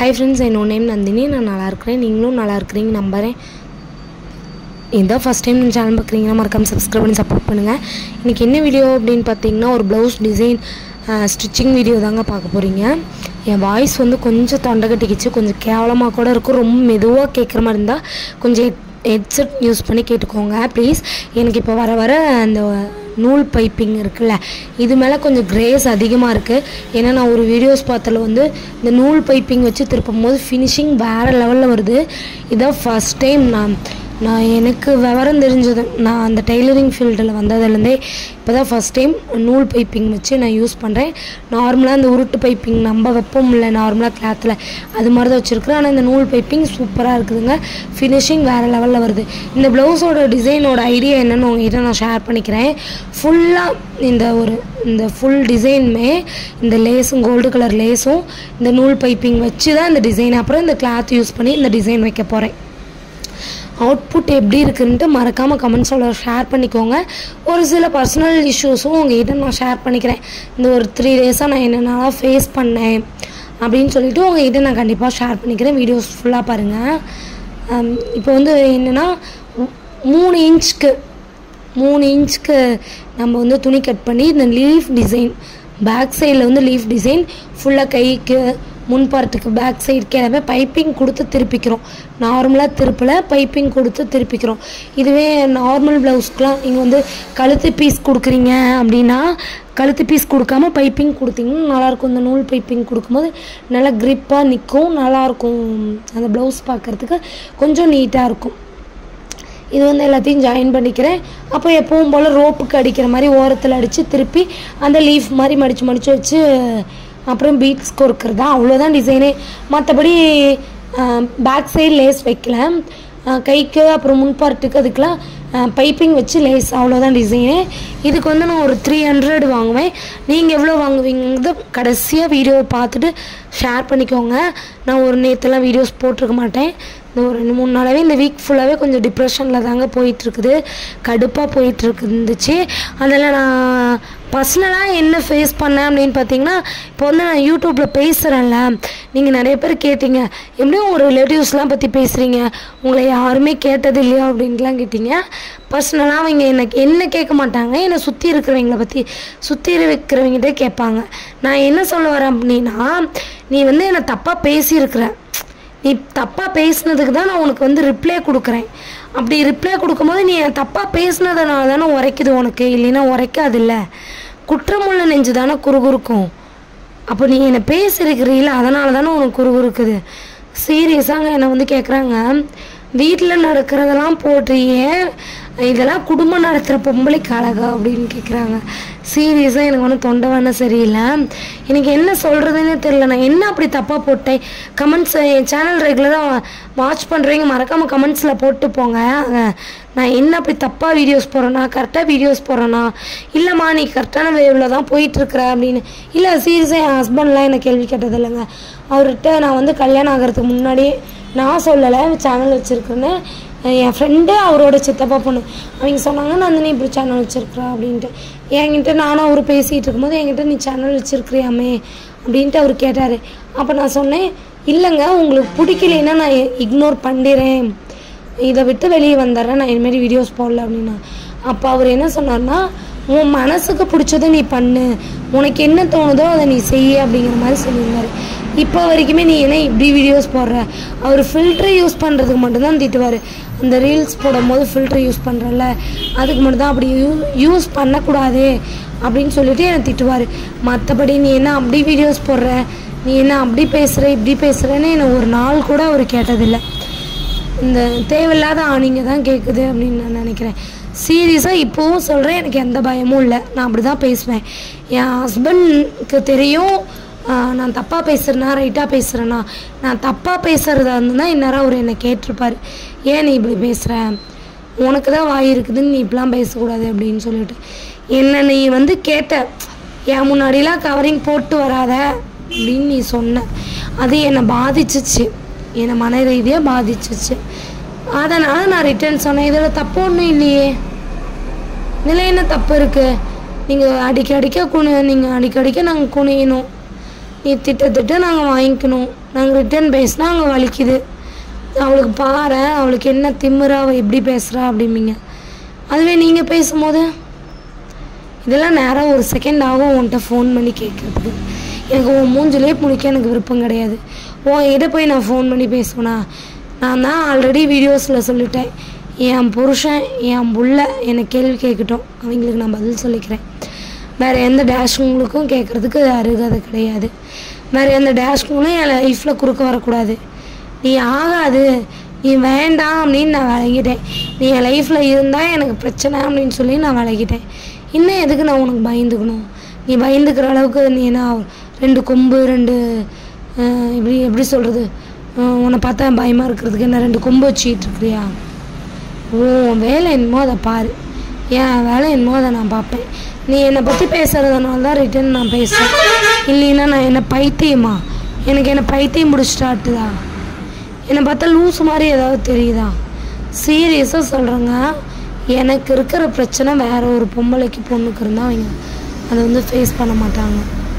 hi friends என்னோட name Nandini நான் நல்லா இருக்கிறேன் நீங்களும் நல்லா இருக்கிறீங்க நம்புகிறேன் இதான் ஃபஸ்ட் டைம் நீங்கள் சேனல் பார்க்குறீங்கன்னா மறக்காம சப்ஸ்கிரைப் பண்ணி சப்போர்ட் பண்ணுங்கள் இன்றைக்கி என்ன வீடியோ அப்படின்னு பார்த்தீங்கன்னா ஒரு ப்ளவுஸ் டிசைன் ஸ்டிச்சிங் வீடியோ தாங்க பார்க்க போகிறீங்க என் வாய்ஸ் வந்து கொஞ்சம் தொண்டை கட்டிக்கிச்சு கொஞ்சம் கேவலமாக கூட இருக்கும் ரொம்ப மெதுவாக கேட்குற மாதிரி இருந்தால் கொஞ்சம் ஹெட்செட் யூஸ் பண்ணி கேட்டுக்கோங்க ப்ளீஸ் எனக்கு இப்போ வர வர அந்த நூல் பைப்பிங் இருக்குல்ல இது மேலே கொஞ்சம் கிரேஸ் அதிகமாக இருக்குது ஏன்னா நான் ஒரு வீடியோஸ் பார்த்தல வந்து இந்த நூல் பைப்பிங் வச்சு திருப்பும் போது ஃபினிஷிங் வேறு லெவலில் வருது இதான் ஃபஸ்ட் டைம் நான் நான் எனக்கு விவரம் தெரிஞ்சது நான் அந்த டெய்லரிங் ஃபீல்டில் வந்ததுலேருந்தே இப்போ தான் ஃபஸ்ட் டைம் நூல் பைப்பிங் வச்சு நான் யூஸ் பண்ணுறேன் நார்மலாக இந்த உருட்டு பைப்பிங் நம்ம வைப்போம் இல்லை நார்மலாக கிளாத்தில் அது மாதிரி தான் வச்சுருக்குறேன் ஆனால் இந்த நூல் பைப்பிங் சூப்பராக இருக்குதுங்க ஃபினிஷிங் வேறு லெவலில் வருது இந்த ப்ளவுஸோட டிசைனோட ஐடியா என்னன்னு உங்ககிட்ட நான் ஷேர் பண்ணிக்கிறேன் ஃபுல்லாக இந்த ஒரு இந்த ஃபுல் டிசைனுமே இந்த லேஸும் கோல்டு கலர் லேஸும் இந்த நூல் பைப்பிங் வச்சு தான் இந்த டிசைன் அப்புறம் இந்த கிளாத் யூஸ் பண்ணி இந்த டிசைன் வைக்க போகிறேன் அவுட்புட் எப்படி இருக்குன்ட்டு மறக்காமல் கமெண்ட்ஸோட ஷேர் பண்ணிக்கோங்க ஒரு சில பர்சனல் இஷ்யூஸும் உங்ககிட்ட நான் ஷேர் பண்ணிக்கிறேன் இந்த ஒரு த்ரீ டேஸாக நான் என்னென்னலாம் ஃபேஸ் பண்ணேன் அப்படின்னு சொல்லிட்டு உங்ககிட்ட நான் கண்டிப்பாக ஷேர் பண்ணிக்கிறேன் வீடியோஸ் ஃபுல்லாக பாருங்கள் இப்போ வந்து என்னென்னா மூணு இன்ச்சுக்கு மூணு இன்ச்சுக்கு நம்ம வந்து துணி கட் பண்ணி இந்த லீஃப் டிசைன் பேக் சைடில் வந்து லீஃப் டிசைன் ஃபுல்லாக கைக்கு முன் பார்ட்டுக்கு பேக் சைடுக்கு எல்லாமே பைப்பிங் கொடுத்து திருப்பிக்கிறோம் நார்மலாக திருப்பல பைப்பிங் கொடுத்து திருப்பிக்கிறோம் இதுவே நார்மல் ப்ளவுஸ்க்குலாம் நீங்கள் வந்து கழுத்து பீஸ் கொடுக்குறீங்க அப்படின்னா கழுத்து பீஸ் கொடுக்காம பைப்பிங் கொடுத்தீங்கன்னா நல்லாயிருக்கும் இந்த நூல் பைப்பிங் கொடுக்கும்போது நல்லா க்ரிப்பாக நிற்கும் நல்லாயிருக்கும் அந்த ப்ளவுஸ் பார்க்குறதுக்கு கொஞ்சம் நீட்டாக இருக்கும் இது வந்து எல்லாத்தையும் ஜாயின் பண்ணிக்கிறேன் அப்போ எப்பவும் போல் ரோப்புக்கு அடிக்கிற மாதிரி ஓரத்தில் அடித்து திருப்பி அந்த லீஃப் மாதிரி மடித்து மடித்து வச்சு அப்புறம் பீட்ஸ் கொடுக்குறது தான் அவ்வளோதான் டிசைனே மற்றபடி பேக் சைடு லேஸ் வைக்கல கைக்கு அப்புறம் முன்பார்ட்டுக்கு அதுக்கெலாம் பைப்பிங் வச்சு லேஸ் அவ்வளோதான் டிசைனு இதுக்கு வந்து நான் ஒரு த்ரீ ஹண்ட்ரட் வாங்குவேன் நீங்கள் எவ்வளோ வாங்குவீங்கிறது கடைசியாக வீடியோவை பார்த்துட்டு ஷேர் பண்ணிக்கோங்க நான் ஒரு நேற்றுலாம் வீடியோஸ் போட்டிருக்க மாட்டேன் இந்த ஒரு ரெண்டு மூணு நாளாகவே இந்த வீக் ஃபுல்லாகவே கொஞ்சம் டிப்ரெஷனில் தாங்க போயிட்டுருக்குது கடுப்பாக போயிட்டுருக்கு இருந்துச்சு அதில் நான் பர்சனலாக என்ன ஃபேஸ் பண்ணேன் அப்படின்னு பார்த்தீங்கன்னா இப்போ வந்து நான் யூடியூப்பில் பேசுகிறேன்ல நீங்கள் நிறைய பேர் கேட்டீங்க எப்படியும் ஒரு ரிலேட்டிவ்ஸ்லாம் பற்றி பேசுகிறீங்க உங்களை யாருமே கேட்டது இல்லையா அப்படின்ட்டுலாம் கேட்டீங்க பர்சனலாக அவங்க எனக்கு என்ன கேட்க மாட்டாங்க என்னை சுற்றி இருக்கிறவங்கள பற்றி சுற்றி இருக்கிறவங்ககிட்ட கேட்பாங்க நான் என்ன சொல்ல வரேன் அப்படின்னா நீ வந்து என்னை தப்பாக பேசியிருக்கிற நீ தப்பாக பேசுனதுக்கு தான் நான் உனக்கு வந்து ரிப்ளை கொடுக்குறேன் அப்படி ரிப்ளை கொடுக்கும்போது நீ தப்பாக பேசுனதுனால தானே உரைக்குது உனக்கு இல்லைன்னா உரைக்காதுல்ல குற்றமுள்ள நெஞ்சு தானே குறுகுறுக்கும் அப்போ நீ என்னை பேசியிருக்கிறீங்கள அதனால தானே உனக்கு குறுகுறுக்குது சீரியஸாங்க என்னை வந்து கேட்குறாங்க வீட்டில் நடக்கிறதெல்லாம் போட்டுறியே இதெல்லாம் குடும்பம் நடத்துகிற பொம்பளைக்கு அழகா அப்படின்னு கேட்குறாங்க சீரியஸாக எனக்கு ஒன்றும் தொண்டை வேணா சரியில்லை எனக்கு என்ன சொல்கிறதுன்னு தெரியல நான் என்ன அப்படி தப்பாக போட்டேன் கமெண்ட்ஸ் என் சேனல் ரெகுலராக வாட்ச் பண்ணுறீங்க மறக்காமல் கமெண்ட்ஸில் போட்டு போங்க நான் என்ன அப்படி தப்பாக வீடியோஸ் போடுறேன்னா கரெக்டாக வீடியோஸ் போடுறேன்னா இல்லைம்மா நீ கரெக்டான வேவில் தான் போயிட்டுருக்குற அப்படின்னு இல்லை சீரியஸாக என் ஹஸ்பண்ட்லாம் என்னை கேள்வி கேட்டது இல்லைங்க அவர்கிட்ட நான் வந்து கல்யாணம் ஆகிறதுக்கு முன்னாடியே நான் சொல்லலை சேனல் வச்சுருக்கேன்னு என் ஃப்ரெண்டு அவரோட சித்தப்பா பொண்ணு அவங்க சொன்னாங்க நந்தினி இப்படி சேனல் வச்சுருக்குறா அப்படின்ட்டு என்கிட்ட நானும் அவர் பேசிகிட்டு இருக்கும்போது என்கிட்ட நீ சேனல் வச்சுருக்கிறியாமே அப்படின்ட்டு அவர் கேட்டார் அப்போ நான் சொன்னேன் இல்லைங்க உங்களுக்கு பிடிக்கலைன்னா நான் இக்னோர் பண்ணிடுறேன் இதை விட்டு வெளியே வந்துடுறேன் நான் இதுமாரி வீடியோஸ் போடல அப்படின்னா அப்போ அவர் என்ன சொன்னார்னா உன் மனசுக்கு பிடிச்சதை நீ பண்ணு உனக்கு என்ன தோணுதோ அதை நீ செய்ய அப்படிங்கிற மாதிரி சொல்லியிருந்தாரு இப்போ வரைக்குமே நீ என்ன இப்படி வீடியோஸ் போடுற அவர் ஃபில்ட்ரு யூஸ் பண்ணுறதுக்கு மட்டும்தான் திட்டுவார் அந்த ரீல்ஸ் போடும்போது ஃபில்ட்ரு யூஸ் பண்ணுறல அதுக்கு மட்டும்தான் அப்படி யூ யூஸ் பண்ணக்கூடாது அப்படின்னு சொல்லிட்டு என்னை திட்டுவார் மற்றபடி நீ என்ன அப்படி வீடியோஸ் போடுற நீ என்ன அப்படி பேசுகிற இப்படி பேசுகிறேன்னு என்னை ஒரு நாள் கூட அவர் கேட்டதில்லை இந்த தேவையில்லாத ஆணிங்க தான் கேட்குது அப்படின்னு நான் நினைக்கிறேன் சீரியஸாக இப்போவும் சொல்கிறேன் எனக்கு எந்த பயமும் இல்லை நான் அப்படி தான் பேசுவேன் என் ஹஸ்பண்ட்க்கு தெரியும் நான் தப்பாக பேசுகிறேனா ரைட்டாக பேசுகிறேன்னா நான் தப்பாக பேசுகிறதா இருந்துன்னா இந்நேரம் அவர் என்னை கேட்டிருப்பார் ஏன் நீ இப்படி பேசுகிற உனக்கு தான் வாய் இருக்குதுன்னு நீ இப்படிலாம் பேசக்கூடாது அப்படின்னு சொல்லிட்டு என்ன நீ வந்து கேட்ட என் முன்னாடிலாம் கவரிங் போட்டு வராத அப்படின்னு நீ சொன்ன அது என்னை பாதிச்சிச்சு என்னை மன ரீதியாக பாதிச்சிச்சு அதனால் நான் ரிட்டர்ன் சொன்னேன் இதில் தப்பு ஒன்றும் இல்லையே இதில் என்ன தப்பு இருக்குது நீங்கள் அடிக்க அடிக்க குனி நீங்கள் அடிக்க அடிக்க நாங்கள் குனியணும் நீ திட்ட திட்ட நாங்கள் வாங்கிக்கணும் நாங்கள் ரிட்டர்ன் பேசினா அங்கே வலிக்குது அவளுக்கு பாரு அவளுக்கு என்ன திமிரா அவள் எப்படி பேசுகிறா அப்படிம்பீங்க அதுவே நீங்கள் பேசும்போது இதெல்லாம் நேராக ஒரு செகண்ட் ஆகும் உன்கிட்ட ஃபோன் பண்ணி கேட்குறதுக்கு எனக்கு உன் மூஞ்சிலே முழிக்க எனக்கு விருப்பம் கிடையாது உன்கிட்ட போய் நான் ஃபோன் பண்ணி பேசுவேனா நான் தான் ஆல்ரெடி வீடியோஸில் சொல்லிட்டேன் என் புருஷன் என் புள்ள என்னை கேள்வி கேட்கட்டும் அவங்களுக்கு நான் பதில் சொல்லிக்கிறேன் வேறு எந்த டேஷ்ங்களுக்கும் கேட்குறதுக்கு அருகதை கிடையாது வேறு எந்த டேஷ்ங்களும் என் லைஃப்பில் குறுக்க வரக்கூடாது நீ ஆகாது நீ வேண்டாம் அப்படின்னு நான் விலகிட்டேன் நீ என் லைஃப்பில் இருந்தால் எனக்கு பிரச்சனை அப்படின்னு சொல்லி நான் விலகிட்டேன் இன்னும் எதுக்கு நான் உனக்கு பயந்துக்கணும் நீ பயந்துக்கிற அளவுக்கு நீ என்ன ரெண்டு கொம்பு ரெண்டு அஹ், இப்படி எப்படி சொல்கிறது உன்னை பார்த்தா பயமாக இருக்கிறதுக்கு என்ன ரெண்டு கொம்பு வச்சுக்கிட்டு இருக்கிறியா உன் வேலை என்னமோ அதை பாரு என் வேலை என்னமோ அதை நான் பார்ப்பேன் நீ என்னை பற்றி பேசுகிறதுனால தான் ரிட்டன் நான் பேசுகிறேன் இல்லைன்னா நான் என்ன பைத்தியமா எனக்கு என்ன பைத்தியம் பிடிச்சிட்டாட்டுதா என்னை பார்த்தா லூஸ் மாதிரி ஏதாவது தெரியுதா சீரியஸாக சொல்கிறேங்க எனக்கு இருக்கிற பிரச்சனை வேற ஒரு பொம்பளைக்கு பொண்ணுக்கு இருந்தால் அவங்க அதை வந்து ஃபேஸ் பண்ண மாட்டாங்க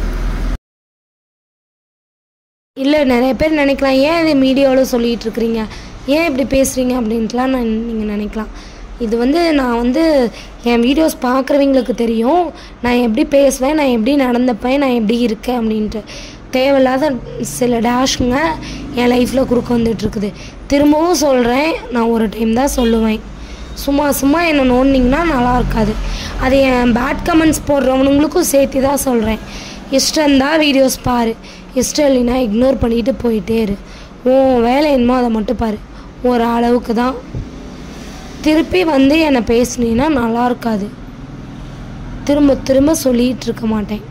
இல்லை நிறைய பேர் நினைக்கலாம் ஏன் இது மீடியாவில் சொல்லிகிட்டு இருக்கிறீங்க ஏன் இப்படி பேசுகிறீங்க அப்படின்ட்டுலாம் நான் நீங்கள் நினைக்கலாம் இது வந்து நான் வந்து என் வீடியோஸ் பார்க்குறவங்களுக்கு தெரியும் நான் எப்படி பேசுவேன் நான் எப்படி நடந்துப்பேன் நான் எப்படி இருக்கேன் அப்படின்ட்டு தேவையில்லாத சில டேஷுங்க என் லைஃப்பில் குறுக்க வந்துட்டு இருக்குது திரும்பவும் சொல்கிறேன் நான் ஒரு டைம் தான் சொல்லுவேன் சும்மா சும்மா என்னை நோண்டிங்கன்னா நல்லா இருக்காது அது என் பேட் கமெண்ட்ஸ் போடுறவனுங்களுக்கும் சேர்த்து தான் சொல்கிறேன் இஷ்டம் இருந்தால் வீடியோஸ் பாரு இஷ்டம் இல்லைன்னா இக்னோர் பண்ணிட்டு போயிட்டே இரு உன் வேலை என்னமோ அதை மட்டும் பாரு ஒரு அளவுக்கு தான் திருப்பி வந்து என்னை பேசுனீன்னா நல்லா இருக்காது திரும்ப திரும்ப சொல்லிகிட்டு இருக்க மாட்டேன்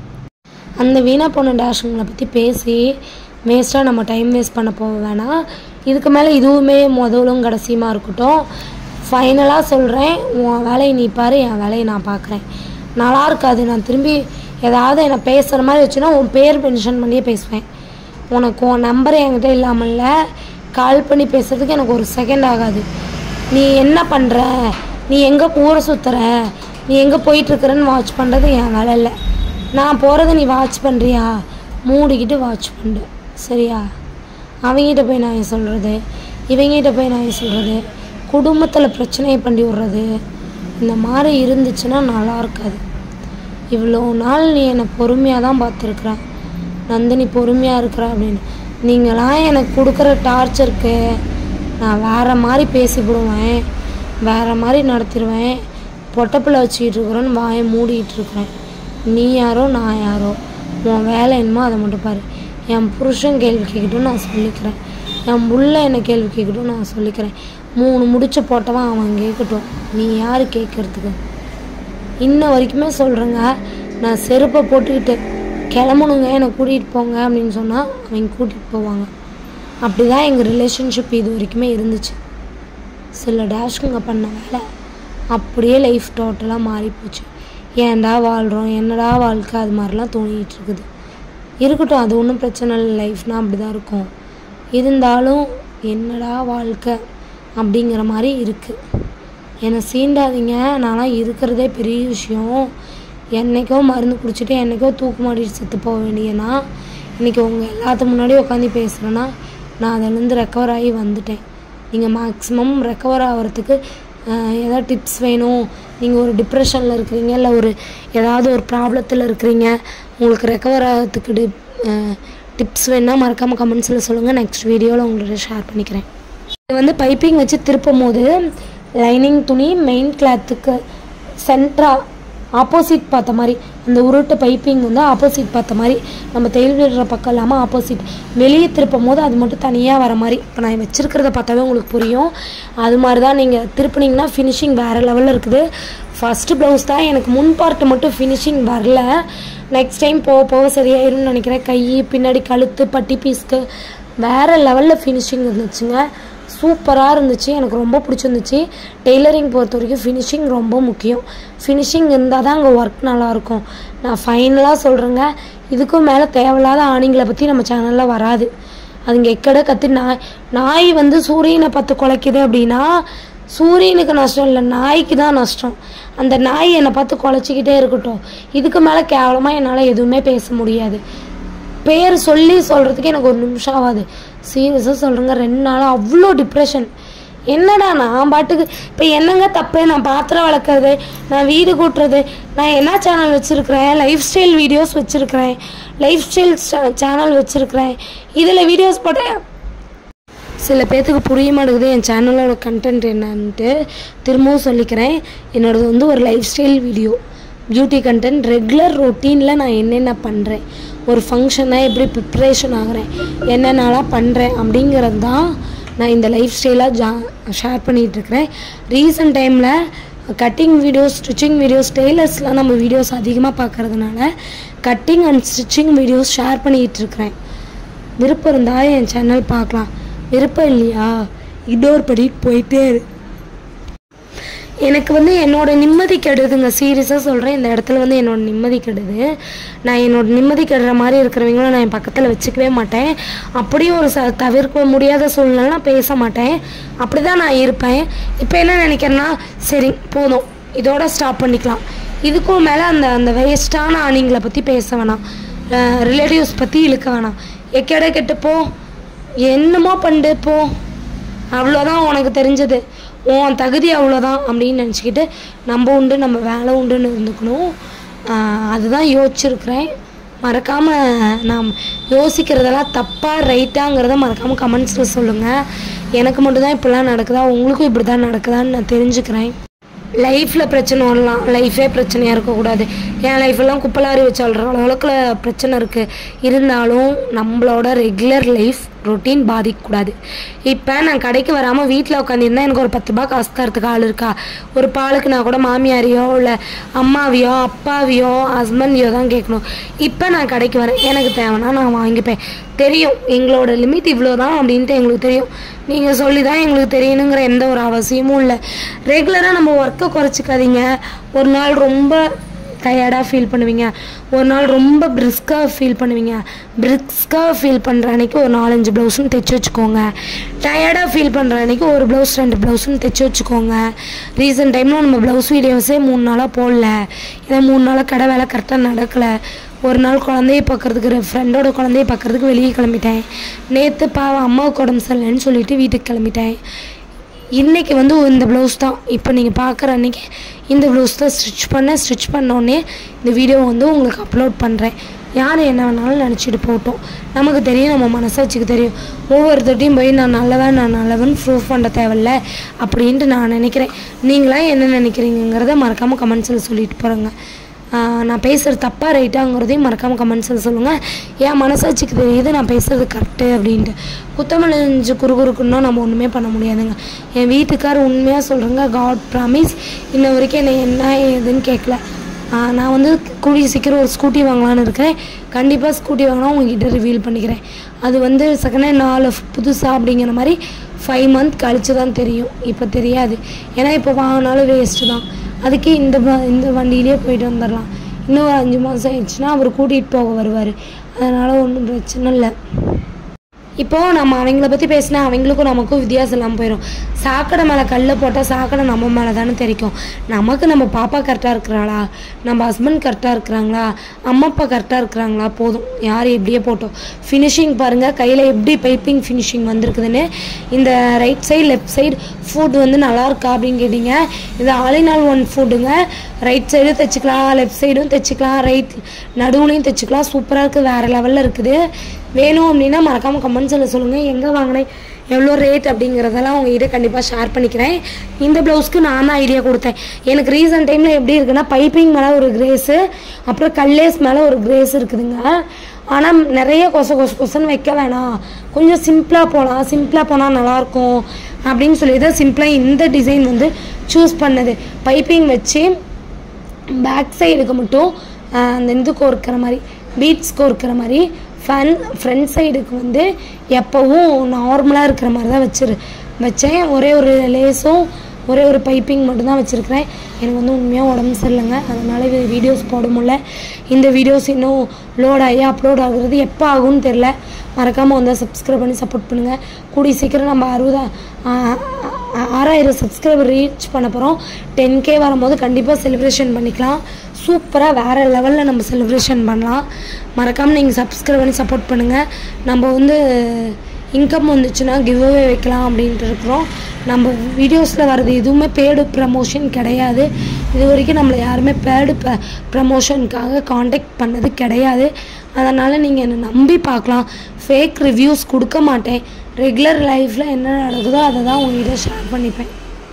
அந்த வீணாக போன டேஷுங்களை பற்றி பேசி வேஸ்ட்டாக நம்ம டைம் வேஸ்ட் பண்ண போக வேணாம் இதுக்கு மேலே இதுவுமே முதலும் கடைசியுமா இருக்கட்டும் ஃபைனலாக சொல்கிறேன் உன் வேலையை நீ பாரு என் வேலையை நான் பார்க்குறேன் நல்லா இருக்காது நான் திரும்பி ஏதாவது என்னை பேசுகிற மாதிரி வச்சுன்னா உன் பேர் மென்ஷன் பண்ணியே பேசுவேன் உனக்கு உன் நம்பர் என்கிட்ட இல்லாமல்ல கால் பண்ணி பேசுகிறதுக்கு எனக்கு ஒரு செகண்ட் ஆகாது நீ என்ன பண்ணுற நீ எங்கே ஊரை சுற்றுற நீ எங்கே போயிட்டுருக்குறன்னு வாட்ச் பண்ணுறது என் வேலை இல்லை நான் போகிறத நீ வாட்ச் பண்ணுறியா மூடிக்கிட்டு வாட்ச் பண்ணு சரியா அவங்ககிட்ட போய் நான் ஏன் சொல்கிறது இவங்ககிட்ட போய் நான் ஏன் சொல்கிறது குடும்பத்தில் பிரச்சனையை பண்ணி விட்றது இந்த மாதிரி இருந்துச்சுன்னா நல்லா இருக்காது இவ்வளோ நாள் நீ என்னை பொறுமையாக தான் பார்த்துருக்குற நந்தினி பொறுமையாக இருக்கிற அப்படின்னு நீங்களாம் எனக்கு கொடுக்குற டார்ச்சருக்கு நான் வேறு மாதிரி பேசிவிடுவேன் வேறு மாதிரி நடத்திடுவேன் பொட்டப்பில் வச்சுக்கிட்டு இருக்கிறேன்னு வாயை மூடிட்டு இருக்கிறேன் நீ யாரோ நான் யாரோ உன் வேலை என்னமோ அதை மட்டும் பாரு என் புருஷன் கேள்வி கேட்கட்டும் நான் சொல்லிக்கிறேன் என் புள்ள என்ன கேள்வி கேட்கட்டும் நான் சொல்லிக்கிறேன் மூணு முடிச்சு போட்டவன் அவன் கேட்கட்டும் நீ யார் கேட்கறதுக்கு இன்ன வரைக்குமே சொல்கிறேங்க நான் செருப்பை போட்டுக்கிட்டு கிளம்பணுங்க என்னை கூட்டிகிட்டு போங்க அப்படின்னு சொன்னால் அவங்க கூட்டிகிட்டு போவாங்க அப்படி தான் எங்கள் ரிலேஷன்ஷிப் இது வரைக்குமே இருந்துச்சு சில டேஷ்குங்க பண்ண வேலை அப்படியே லைஃப் டோட்டலாக மாறி போச்சு ஏன்டா வாழ்கிறோம் என்னடா வாழ்க்கை அது மாதிரிலாம் தோணிகிட்டு இருக்குது இருக்கட்டும் அது ஒன்றும் பிரச்சனை இல்லை லைஃப்னால் அப்படி தான் இருக்கும் இருந்தாலும் என்னடா வாழ்க்கை அப்படிங்கிற மாதிரி இருக்குது என்னை சீண்டாதீங்க நான்லாம் இருக்கிறதே பெரிய விஷயம் என்னைக்கோ மருந்து குடிச்சிட்டு என்னைக்கோ தூக்கு மாட்டிட்டு செத்து போக வேண்டியனா இன்றைக்கி உங்கள் எல்லாத்து முன்னாடி உட்காந்து பேசுகிறேன்னா நான் அதிலேருந்து ரெக்கவர் ஆகி வந்துட்டேன் நீங்கள் மேக்ஸிமம் ரெக்கவர் ஆகிறதுக்கு அஹ், ஏதாவது டிப்ஸ் வேணும் நீங்கள் ஒரு டிப்ரெஷனில் இருக்கிறீங்க இல்லை ஒரு ஏதாவது ஒரு ப்ராப்ளத்தில் இருக்கிறீங்க உங்களுக்கு ரெக்கவர் ஆகிறதுக்கு டிப் டிப்ஸ் வேணால் மறக்காமல் கமெண்ட்ஸில் சொல்லுங்கள் நெக்ஸ்ட் வீடியோவில் உங்கள்கிட்ட ஷேர் பண்ணிக்கிறேன் இது வந்து பைப்பிங் வச்சு திருப்பும் போது லைனிங் துணி மெயின் கிளாத்துக்கு சென்ட்ரா ஆப்போசிட் பார்த்த மாதிரி அந்த உருட்டு பைப்பிங் வந்து ஆப்போசிட் பார்த்த மாதிரி நம்ம தையல் விடுற பக்கம் இல்லாமல் ஆப்போசிட் வெளியே திருப்பும் போது அது மட்டும் தனியாக வர மாதிரி இப்போ நான் வச்சுருக்கிறத பார்த்தாவே உங்களுக்கு புரியும் அது மாதிரி தான் நீங்கள் திருப்புனீங்கன்னா ஃபினிஷிங் வேறு லெவலில் இருக்குது ஃபஸ்ட்டு ப்ளவுஸ் தான் எனக்கு முன் பார்ட்டு மட்டும் ஃபினிஷிங் வரல நெக்ஸ்ட் டைம் போக போக சரியாயிரும்னு நினைக்கிறேன் கை பின்னாடி கழுத்து பட்டி பீஸ்க்கு வேறு லெவலில் ஃபினிஷிங் இருந்துச்சுங்க சூப்பராக இருந்துச்சு எனக்கு ரொம்ப பிடிச்சிருந்துச்சு டெய்லரிங் பொறுத்த வரைக்கும் ஃபினிஷிங் ரொம்ப முக்கியம் ஃபினிஷிங் இருந்தால் தான் அங்கே ஒர்க் நல்லாயிருக்கும் நான் ஃபைனலாக சொல்கிறேங்க இதுக்கும் மேலே தேவையில்லாத ஆணிங்களை பற்றி நம்ம சேனலில் வராது அதுங்க எக்கட கத்தி நாய் நாய் வந்து சூரியனை பார்த்து குலைக்குது அப்படின்னா சூரியனுக்கு நஷ்டம் இல்லை நாய்க்கு தான் நஷ்டம் அந்த நாய் என்னை பார்த்து குலைச்சிக்கிட்டே இருக்கட்டும் இதுக்கு மேலே கேவலமாக என்னால் எதுவுமே பேச முடியாது பேர் சொல்லி சொல்கிறதுக்கு எனக்கு ஒரு நிமிஷம் ஆகாது சீரியஸாக சொல்கிறேங்க ரெண்டு நாளாக அவ்வளோ டிப்ரெஷன் என்னடா நான் பாட்டுக்கு இப்போ என்னங்க தப்பு நான் பாத்திரம் வளர்க்குறது நான் வீடு கூட்டுறது நான் என்ன சேனல் வச்சுருக்கிறேன் லைஃப் ஸ்டைல் வீடியோஸ் வச்சுருக்கிறேன் லைஃப் ஸ்டைல் சேனல் வச்சுருக்கிறேன் இதில் வீடியோஸ் போட்டேன் சில பேர்த்துக்கு புரிய மாட்டேங்குது என் சேனலோட கண்டென்ட் என்னன்ட்டு திரும்பவும் சொல்லிக்கிறேன் என்னோடது வந்து ஒரு lifestyle video beauty content regular ரொட்டீனில் நான் என்னென்ன பண்ணுறேன் ஒரு ஃபங்க்ஷனாக எப்படி ப்ரிப்ரேஷன் ஆகிறேன் என்னென்னலாம் பண்ணுறேன் அப்படிங்கிறது தான் நான் இந்த லைஃப் ஸ்டைலாக ஜா ஷேர் பண்ணிகிட்ருக்கிறேன் ரீசெண்ட் டைமில் கட்டிங் வீடியோஸ் ஸ்டிச்சிங் வீடியோஸ் டெய்லர்ஸ்லாம் நம்ம வீடியோஸ் அதிகமாக பார்க்கறதுனால cutting and stitching videos share பண்ணிகிட்ருக்கிறேன் விருப்பம் இருந்தால் என் சேனல் பார்க்கலாம் விருப்பம் இல்லையா இக்னோர் பண்ணிட்டு போயிட்டே இரு எனக்கு வந்து என்னோட நிம்மதி கெடுதுங்க சீரியஸாக சொல்கிறேன் இந்த இடத்துல வந்து என்னோட நிம்மதி கெடுது நான் என்னோட நிம்மதி கெடுற மாதிரி இருக்கிறவங்களும் நான் என் பக்கத்தில் வச்சுக்கவே மாட்டேன் அப்படியும் ஒரு ச தவிர்க்க முடியாத சூழ்நிலை நான் பேச மாட்டேன் அப்படி தான் நான் இருப்பேன் இப்போ என்ன நினைக்கிறேன்னா சரி போதும் இதோட ஸ்டாப் பண்ணிக்கலாம் இதுக்கும் மேலே அந்த அந்த வேஸ்ட்டான ஆணிங்களை பற்றி பேச வேணாம் ரிலேட்டிவ்ஸ் பற்றி இழுக்க வேணாம் எக்கேட கெட்டு போ என்னமோ பண்ணு போ அவ்வளோதான் உனக்கு தெரிஞ்சது உன் தகுதி அவ்வளோதான் அப்படின்னு நினச்சிக்கிட்டு நம்ம உண்டு நம்ம வேலை உண்டுன்னு இருந்துக்கணும் ஆஹ் அதுதான் யோசிச்சிருக்கிறேன் மறக்காமல் நாம் யோசிக்கிறதெல்லாம் தப்பாக ரைட்டாங்கிறத மறக்காமல் கமெண்ட்ஸில் சொல்லுங்கள் எனக்கு மட்டும்தான் இப்படிலாம் நடக்குதா உங்களுக்கும் இப்படி தான் நடக்குதான்னு நான் தெரிஞ்சுக்கிறேன் லைஃப்பில் பிரச்சனை வரலாம் லைஃபே பிரச்சனையாக இருக்கக்கூடாது என் லைஃபெல்லாம் குப்பலாரி வச்சாள்ற அளவுக்கு பிரச்சனை இருக்குது இருந்தாலும் நம்மளோட ரெகுலர் லைஃப் ரொட்டீன் பாதிக்கக்கூடாது இப்போ நான் கடைக்கு வராமல் வீட்டில் உட்காந்துருந்தா எனக்கு ஒரு பத்து ரூபாய் காசு தரத்துக்கு ஆள் இருக்கா ஒரு பாலுக்கு நான் கூட மாமியாரையோ இல்லை அம்மாவையோ அப்பாவையோ ஹஸ்பண்டையோ தான் கேட்கணும் இப்போ நான் கடைக்கு வரேன் எனக்கு தேவைன்னா நான் வாங்கிப்பேன் தெரியும் எங்களோட லிமிட் இவ்வளோ தான் அப்படின்ட்டு எங்களுக்கு தெரியும் நீங்கள் சொல்லி தான் எங்களுக்கு தெரியணுங்கிற எந்த ஒரு அவசியமும் இல்லை ரெகுலராக நம்ம ஒர்க்கை குறைச்சிக்காதீங்க ஒரு நாள் ரொம்ப டயர்டாக ஃபீல் பண்ணுவீங்க ஒரு நாள் ரொம்ப பிரிஸ்காக ஃபீல் பண்ணுவீங்க பிரிஸ்காக ஃபீல் பண்ணுற அன்னைக்கு ஒரு நாலஞ்சு ப்ளவுஸும் தைச்சி வச்சுக்கோங்க டயர்டாக ஃபீல் பண்ணுற அன்னைக்கு ஒரு ப்ளவுஸ் ரெண்டு ப்ளவுஸும் தைச்சி வச்சுக்கோங்க ரீசெண்ட் டைமில் நம்ம ப்ளவுஸ் வீடியோஸே மூணு நாளாக போடல ஏன்னா மூணு நாளாக கடை வேலை கரெக்டாக நடக்கலை ஒரு நாள் குழந்தைய பார்க்கறதுக்கு ஃப்ரெண்டோட குழந்தைய பார்க்கறதுக்கு வெளியே கிளம்பிட்டேன் நேற்று பாவம் அம்மாவுக்கு உடம்பு சரியில்லைன்னு சொல்லிட்டு வீட்டுக்கு கிளம்பிட்டேன் இன்றைக்கி வந்து இந்த ப்ளவுஸ் தான் இப்போ நீங்கள் பார்க்குற அன்றைக்கி இந்த ப்ளவுஸ் தான் ஸ்டிச் பண்ணேன் ஸ்டிச் பண்ணோடனே இந்த வீடியோ வந்து உங்களுக்கு அப்லோட் பண்ணுறேன் யார் என்ன வேணாலும் நினச்சிட்டு போட்டோம் நமக்கு தெரியும் நம்ம மனசாட்சிக்கு தெரியும் ஒவ்வொருத்தட்டையும் போய் நான் நல்லவன் நான் நல்லவன் ப்ரூஃப் பண்ண தேவையில்ல அப்படின்ட்டு நான் நினைக்கிறேன் நீங்களாம் என்ன நினைக்கிறீங்கிறத மறக்காமல் கமெண்ட்ஸில் சொல்லிட்டு போகிறேங்க நான் பேசுகிறது தப்பாக ரைட்டாங்கிறதையும் மறக்காமல் கமெண்ட்ஸில் சொல்லுங்கள் என் மனசாட்சிக்கு தெரியுது நான் பேசுகிறது கரெக்டு அப்படின்ட்டு குத்தமலைஞ்சு குறுகுறுக்குன்னா நம்ம ஒன்றுமே பண்ண முடியாதுங்க என் வீட்டுக்கார் உண்மையாக சொல்கிறேங்க காட் ப்ராமிஸ் இன்ன வரைக்கும் என்னை என்ன ஏதுன்னு கேட்கல ஆஹ் நான் வந்து கூடிய சீக்கிரம் ஒரு ஸ்கூட்டி வாங்கலான்னு இருக்கிறேன் கண்டிப்பாக ஸ்கூட்டி வாங்கினா உங்ககிட்ட ரிவீல் பண்ணிக்கிறேன் அது வந்து செகண்ட் ஹேண்ட் நாலு புதுசாக அப்படிங்கிற மாதிரி ஃபைவ் மந்த் கழிச்சு தான் தெரியும் இப்போ தெரியாது ஏன்னா இப்போ வாங்கினாலும் வேஸ்ட்டு தான் அதுக்கே இந்த வ- இந்த வண்டியிலே போயிட்டு வந்துடலாம் இன்னும் ஒரு அஞ்சு மாதம் ஆயிடுச்சுன்னா அவர் கூட்டிகிட்டு போக வருவார் அதனால் ஒன்றும் பிரச்சனை இல்லை இப்போது நம்ம அவங்கள பற்றி பேசினா அவங்களுக்கும் நமக்கும் வித்தியாசம் இல்லாமல் போயிடும் சாக்கடை மேலே கல்லை போட்டால் சாக்கடை நம்ம மேலே தானே தெரிக்கும் நமக்கு நம்ம பாப்பா கரெக்டாக இருக்கிறாளா நம்ம ஹஸ்பண்ட் கரெக்டாக இருக்கிறாங்களா அம்மா அப்பா கரெக்டாக இருக்கிறாங்களா போதும் யார் எப்படியே போட்டோம் ஃபினிஷிங் பாருங்கள் கையில் எப்படி பைப்பிங் ஃபினிஷிங் வந்திருக்குதுன்னு இந்த right side left side foot வந்து நல்லா இருக்கா அப்படின்னு கேட்டிங்க இது ஆல் இன் ஆல் ஒன் ஃபுட்டுங்க ரைட் சைடும் தைச்சிக்கலாம் லெஃப்ட் சைடும் தைச்சிக்கலாம் ரைட் நடுவுலையும் தைச்சிக்கலாம் சூப்பராக இருக்குது வேறு லெவலில் இருக்குது வேணும் அப்படின்னா மறக்காமல் கமெண்ட்ஸில் சொல்லுங்கள் எங்கே வாங்கினேன் எவ்வளோ ரேட் அப்படிங்கிறதெல்லாம் உங்ககிட்ட கண்டிப்பாக ஷேர் பண்ணிக்கிறேன் இந்த ப்ளவுஸ்க்கு நான் தான் ஐடியா கொடுத்தேன் எனக்கு ரீசன்ட் டைமில் எப்படி இருக்குன்னா பைப்பிங் மேலே ஒரு கிரேஸு அப்புறம் கல்லேஸ் மேலே ஒரு கிரேஸ் இருக்குதுங்க ஆனால் நிறைய கொச கொச கொசன்னு வைக்க வேணாம் கொஞ்சம் சிம்பிளாக போகலாம் சிம்பிளாக போனால் நல்லாயிருக்கும் அப்படின்னு சொல்லி தான் சிம்பிளாக இந்த டிசைன் வந்து சூஸ் பண்ணது பைப்பிங் வச்சு பேக் சைடுக்கு மட்டும் ஆஹ், அந்த இது கோர்க்கிற மாதிரி பீட்ஸ் கோர்க்கிற மாதிரி ஃபன் ஃப்ரண்ட் சைடுக்கு வந்து எப்போவும் நார்மலாக இருக்கிற மாதிரி தான் வச்சிரு வச்சேன் ஒரே ஒரு லேஸும் ஒரே ஒரு பைப்பிங் மட்டும்தான் வச்சுருக்கிறேன் எனக்கு வந்து உண்மையாக உடம்பு சரியில்லைங்க அதனால் இது வீடியோஸ் போட முடியல இந்த வீடியோஸ் இன்னும் லோட் ஆகி அப்லோட் ஆகுறது எப்போ ஆகும்னு தெரில மறக்காமல் வந்து சப்ஸ்கிரைப் பண்ணி சப்போர்ட் பண்ணுங்கள் கூடிய சீக்கிரம் நம்ம அறுபதா ஆறாயிரம் சப்ஸ்கிரைபர் ரீச் பண்ண போகிறோம் டென் கே வரும்போது கண்டிப்பாக செலிப்ரேஷன் பண்ணிக்கலாம் சூப்பராக வேறு லெவலில் நம்ம செலிப்ரேஷன் பண்ணலாம் மறக்காமல் நீங்கள் சப்ஸ்கிரைப் பண்ணி சப்போர்ட் பண்ணுங்கள் நம்ம வந்து இன்கம் வந்துச்சுன்னா கிவ்அவே வைக்கலாம் அப்படின்ட்டு இருக்கிறோம் நம்ம வீடியோஸில் வர்றது எதுவுமே பேடு ப்ரமோஷன் கிடையாது இது வரைக்கும் நம்மளை யாருமே பேடு ப்ர ப்ரமோஷனுக்காக காண்டாக்ட் பண்ணது கிடையாது அதனால் நீங்கள் என்னை நம்பி பார்க்கலாம் ஃபேக் ரிவ்யூஸ் கொடுக்க மாட்டேன் ரெகுலர் லைஃப்பில் என்ன நடக்குதோ அதை தான் உங்ககிட்ட ஷேர் பண்ணிப்பேன்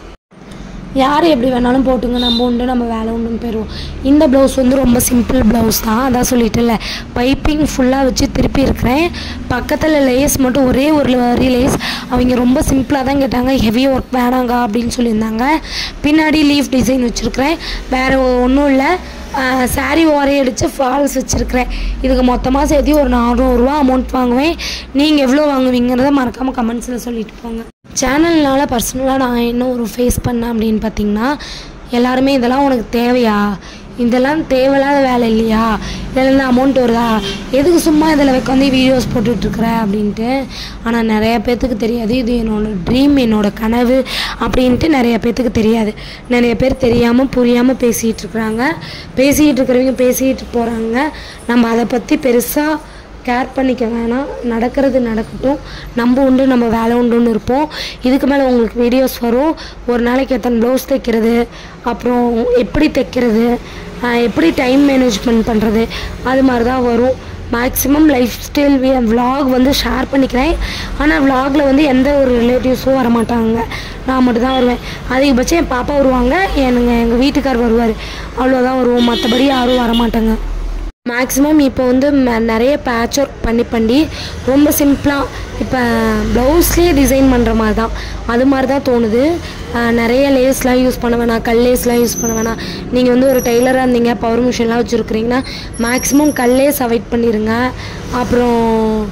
யார் எப்படி வேணாலும் போட்டுங்க நம்ம உண்டு நம்ம வேலை உண்டுன்னு போயிடுவோம் இந்த ப்ளவுஸ் வந்து ரொம்ப சிம்பிள் ப்ளவுஸ் தான் அதான் சொல்லிட்டுல பைப்பிங் ஃபுல்லாக வச்சு திருப்பி இருக்கிறேன் பக்கத்தில் லேஸ் மட்டும் ஒரே ஒரு வரி லேஸ் அவங்க ரொம்ப சிம்பிளாக தான் கேட்டாங்க ஹெவி ஒர்க் வேணாங்க அப்படின்னு சொல்லியிருந்தாங்க பின்னாடி லீஃப் டிசைன் வச்சுருக்கிறேன் வேறு ஒன்றும் இல்லை சாரீ ஓரே அடித்து ஃபால்ஸ் வச்சுருக்கிறேன் இதுக்கு மொத்தமாக சேர்த்து ஒரு நானூறுரூவா அமௌண்ட் வாங்குவேன் நீங்கள் எவ்வளோ வாங்குவீங்கிறத மறக்காமல் கமெண்ட்ஸில் சொல்லிட்டு போங்க சேனல்னால பர்சனலாக நான் என்ன ஒரு ஃபேஸ் பண்ணேன் அப்படின்னு பார்த்தீங்கன்னா எல்லாருமே இதெல்லாம் உனக்கு தேவையா இதெல்லாம் தேவையில்லாத வேலை இல்லையா இதில் அமௌண்ட் வருதா எதுக்கு சும்மா இதில் உட்காந்து வீடியோஸ் போட்டுட்ருக்குற அப்படின்ட்டு ஆனால் நிறைய பேர்த்துக்கு தெரியாது இது என்னோடய ட்ரீம் என்னோடய கனவு அப்படின்ட்டு நிறைய பேர்த்துக்கு தெரியாது நிறைய பேர் தெரியாமல் புரியாமல் பேசிகிட்டு இருக்கிறாங்க பேசிகிட்டு இருக்கிறவங்க பேசிகிட்டு போகிறாங்க நம்ம அதை பற்றி பெருசாக கேர் பண்ணிக்க வேணாம் நடக்கிறது நடக்கட்டும் நம்ம உண்டு நம்ம வேலை உண்டுன்னு இருப்போம் இதுக்கு மேலே உங்களுக்கு வீடியோஸ் வரும் ஒரு நாளைக்கு எத்தனை ப்ளவுஸ் தைக்கிறது அப்புறம் எப்படி தைக்கிறது ஆஹ் எப்படி டைம் மேனேஜ்மெண்ட் பண்ணுறது அது மாதிரி தான் வரும் மேக்ஸிமம் லைஃப் ஸ்டைல் vlog வந்து ஷேர் பண்ணிக்கிறேன் ஆனால் vlogல வந்து எந்த ஒரு ரிலேட்டிவ்ஸும் வரமாட்டாங்க நான் மட்டும் தான் வருவேன் அதிகபட்சம் என் பாப்பா வருவாங்க எனக்கு எங்கள் வீட்டுக்கார் வருவார் அவ்வளோதான் வருவோம் மற்றபடி யாரும் வரமாட்டாங்க மேக்ஸிமம் இப்போ வந்து ம- நிறைய பேட்ச் ஒர்க் பண்ணி பண்ணி ரொம்ப சிம்பிளாக இப்போ ப்ளவுஸ்லேயே டிசைன் பண்ணுற மாதிரி தான் அது மாதிரி தான் தோணுது ஆஹ் நிறைய லேஸ்லாம் யூஸ் பண்ண வேணாம் கல் லேஸ்லாம் யூஸ் பண்ண வேணாம் நீங்கள் வந்து ஒரு டெய்லராக இருந்தீங்க பவர் மிஷின்லாம் வச்சுருக்கிறீங்கன்னா மேக்ஸிமம் கல்லேஸ் அவாய்ட் பண்ணிடுங்க அப்புறம்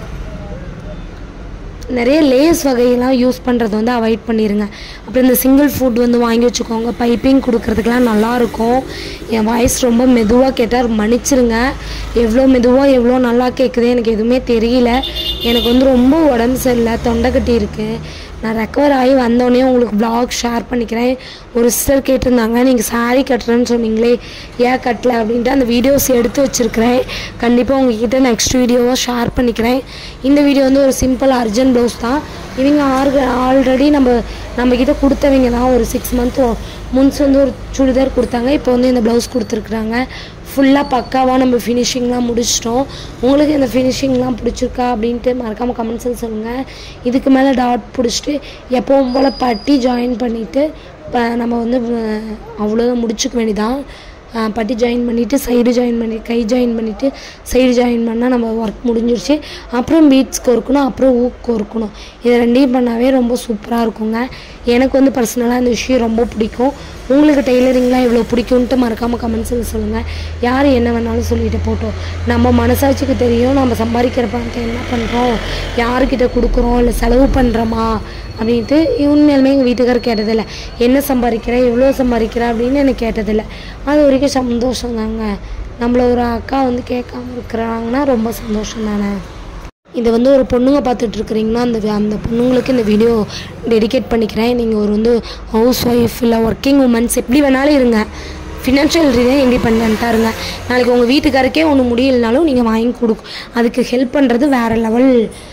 நிறைய லேஸ் வகையெல்லாம் யூஸ் பண்ணுறது வந்து அவாய்ட் பண்ணிடுங்க அப்புறம் இந்த சிங்கிள் ஃபுட் வந்து வாங்கி வச்சுக்கோங்க பைப்பிங் கொடுக்கறதுக்கெலாம் நல்லாயிருக்கும் என் வாய்ஸ் ரொம்ப மெதுவாக கேட்டால் மன்னிச்சிருங்க எவ்வளோ மெதுவாக எவ்வளோ நல்லா கேட்குது எனக்கு எதுவுமே தெரியல எனக்கு வந்து ரொம்ப உடம்பு சரியில்லை தொண்டை கட்டி இருக்குது நான் ரெக்கவர் ஆகி வந்தோடனே உங்களுக்கு vlog ஷேர் பண்ணிக்கிறேன் ஒரு சிஸ்டர் கேட்டிருந்தாங்க நீங்கள் saree கட்டுறேன்னு சொன்னீங்களே ஏன் கட்டல அப்படின்ட்டு அந்த வீடியோஸ் எடுத்து வச்சுருக்கிறேன் கண்டிப்பாக உங்ககிட்ட நெக்ஸ்ட் வீடியோவாக ஷேர் பண்ணிக்கிறேன் இந்த வீடியோ வந்து ஒரு சிம்பிள் அர்ஜென்ட் ப்ளவுஸ் தான் இவங்க ஆர்க ஆல்ரெடி நம்ம நம்மக்கிட்ட கொடுத்தவங்க தான் ஒரு சிக்ஸ் மந்த் முன்ஸ் வந்து ஒரு சுடிதார் கொடுத்தாங்க இப்போ வந்து இந்த ப்ளவுஸ் கொடுத்துருக்குறாங்க ஃபுல்லாக பக்காவாக நம்ம ஃபினிஷிங்லாம் முடிச்சிட்டோம் உங்களுக்கு இந்த ஃபினிஷிங்லாம் பிடிச்சிருக்கா அப்படின்ட்டு மறக்காமல் கமெண்ட்ஸில் சொல்லுங்கள் இதுக்கு மேலே டாட் பிடிச்சிட்டு எப்பவும் போல் பட்டி ஜாயின் பண்ணிவிட்டு இப்போ நம்ம வந்து அஹ், அவ்வளோதான் முடிச்சுக்க வேண்டியதான் அஹ், பட்டி ஜாயின் பண்ணிவிட்டு சைடு ஜாயின் பண்ணி கை ஜாயின் பண்ணிவிட்டு சைடு ஜாயின் பண்ணால் நம்ம ஒர்க் முடிஞ்சிருச்சு அப்புறம் பீட்ஸ் கோர்க்கணும் அப்புறம் ஊக் கோர்க்கணும் இது ரெண்டையும் பண்ணாவே ரொம்ப சூப்பராக இருக்குங்க எனக்கு வந்து பர்சனலாக இந்த விஷயம் ரொம்ப பிடிக்கும் உங்களுக்கு டெய்லரிங்லாம் எவ்வளோ பிடிக்கும்ன்ட்டு மறக்காமல் கமெண்ட்ஸில் சொல்லுங்கள் யார் என்ன வேணாலும் சொல்லிட்டு போட்டோம் நம்ம மனசாட்சிக்கு தெரியும் நம்ம சம்பாதிக்கிற பணத்தை என்ன பண்ணுறோம் யாருக்கிட்ட கொடுக்குறோம் இல்லை செலவு பண்ணுறோமா அப்படின்ட்டு உண்மையாலுமே எங்கள் வீட்டுக்காரர் கேட்டதில்லை என்ன சம்பாதிக்கிற எவ்வளோ சம்பாதிக்கிற அப்படின்னு எனக்கு கேட்டதில்லை அது வரைக்கும் சந்தோஷம் தாங்க நம்மள ஒரு அக்கா வந்து கேட்காம இருக்கிறாங்கன்னா ரொம்ப சந்தோஷம் தானே இதை வந்து ஒரு பொண்ணுங்க பார்த்துட்டு இருக்கிறீங்கன்னா அந்த வி- அந்த பொண்ணுங்களுக்கு இந்த வீடியோ டெடிகேட் பண்ணிக்கிறேன் நீங்கள் ஒரு வந்து ஹவுஸ் ஒய்ஃப் இல்லை ஒர்க்கிங் உமன்ஸ் எப்படி வேணாலும் இருங்க ஃபினான்ஷியல் ரீதியாக இண்டிபெண்ட்டாக இருங்க நாளைக்கு உங்கள் வீட்டுக்காருக்கே ஒன்று முடியலனாலும் நீங்கள் வாங்கி கொடுக்கும் அதுக்கு ஹெல்ப் பண்ணுறது வேறு லெவல்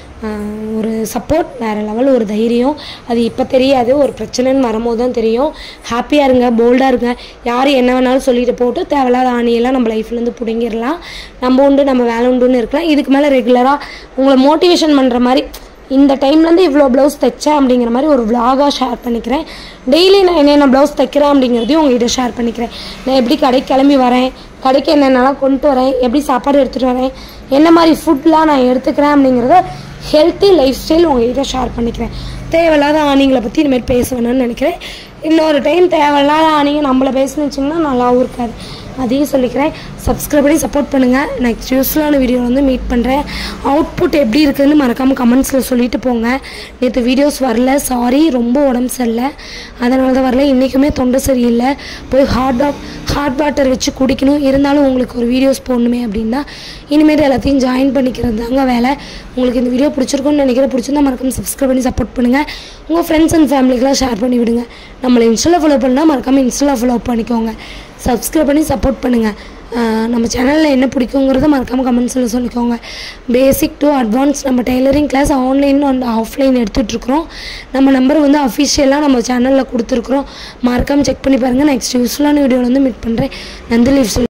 ஒரு சப்போர்ட் வேறு லெவல் ஒரு தைரியம் அது இப்போ தெரியாது ஒரு பிரச்சனைன்னு வரும்போது தான் தெரியும் ஹாப்பியாக இருங்க போல்டாக இருங்க யார் என்ன வேணாலும் சொல்லிட்டு போட்டு தேவையில்லாத ஆணியெல்லாம் நம்ம லைஃப்லேருந்து பிடுங்கிடலாம் நம்ம உண்டு நம்ம வேலை உண்டுன்னு இருக்கலாம் இதுக்கு மேலே ரெகுலராக உங்களை மோட்டிவேஷன் பண்ணுற மாதிரி இந்த டைம்லேருந்து இவ்வளோ ப்ளவுஸ் தைச்சேன் அப்படிங்கிற மாதிரி ஒரு vlog-ஆ ஷேர் பண்ணிக்கிறேன் டெய்லி நான் என்னென்ன ப்ளவுஸ் தைக்கிறேன் அப்படிங்கிறதையும் உங்ககிட்ட ஷேர் பண்ணிக்கிறேன் நான் எப்படி கடைக்கு கிளம்பி வரேன் கடைக்கு என்னென்னலாம் கொண்டு வரேன் எப்படி சாப்பாடு எடுத்துகிட்டு வரேன் என்ன மாதிரி ஃபுட்லாம் நான் எடுத்துக்கிறேன் அப்படிங்கிறத ஹெல்த்தி லைஃப் ஸ்டைல் உங்ககிட்ட ஷேர் பண்ணிக்கிறேன் தேவையில்லாத ஆணிங்களை பற்றி இனிமேல் பேச வேணும்னு நினைக்கிறேன் இன்னொரு டைம் தேவையில்லாத ஆணிங்க நம்மளை பேசுன்னு வச்சிங்கன்னா நல்லாவும் இருக்காது அதையும் சொல்லிக்கிறேன் சப்ஸ்கிரைப் பண்ணி சப்போர்ட் பண்ணுங்கள் நெக்ஸ்ட் யூஸ்ஃபுல்லான வீடியோ வந்து மீட் பண்ணுறேன் அவுட்புட் எப்படி இருக்குதுன்னு மறக்காமல் கமெண்ட்ஸில் சொல்லிட்டு போங்க நேற்று வீடியோஸ் வரல சாரி ரொம்ப உடம்பு சரியில்லை அதனால தான் வரல இன்றைக்குமே தொண்டை சரியில்லை போய் ஹாட் டாக் ஹாட் வாட்டர் வச்சு குடிக்கணும் இருந்தாலும் உங்களுக்கு ஒரு வீடியோஸ் போடணுமே அப்படின்னா இனிமேல் எல்லாத்தையும் ஜாயின் பண்ணிக்கிறது தாங்க வேலை உங்களுக்கு இந்த வீடியோ பிடிச்சிருக்கும்னு நினைக்கிறேன் பிடிச்சிருந்தா மறக்காம சப்ஸ்கிரைப் பண்ணி சப்போர்ட் பண்ணுங்கள் உங்கள் ஃப்ரெண்ட்ஸ் அண்ட் ஃபேமிலிக்கெலாம் ஷேர் பண்ணி விடுங்க நம்மளை இன்ஸ்டாவில் ஃபாலோ பண்ணால் மறக்காமல் இன்ஸ்டாவில் ஃபாலோ பண்ணிக்கோங்க சப்ஸ்கிரைப் பண்ணி சப்போர்ட் பண்ணுங்கள் நம்ம சேனலில் என்ன பிடிக்குங்கிறத மறக்காமல் கமெண்ட்ஸில் சொல்லிக்கோங்க பேசிக் டு அட்வான்ஸ் நம்ம tailoring class online and offline எடுத்துகிட்ருக்குறோம் நம்ம நம்பர் வந்து அஃபிஷியலாக நம்ம சேனலில் கொடுத்துருக்குறோம் மறக்காமல் செக் பண்ணி பாருங்கள் நெக்ஸ்ட் யூஸ்ஃபுல்லான வீடியோவில் வந்து மீட் பண்ணுறேன் நன்றி லீவ்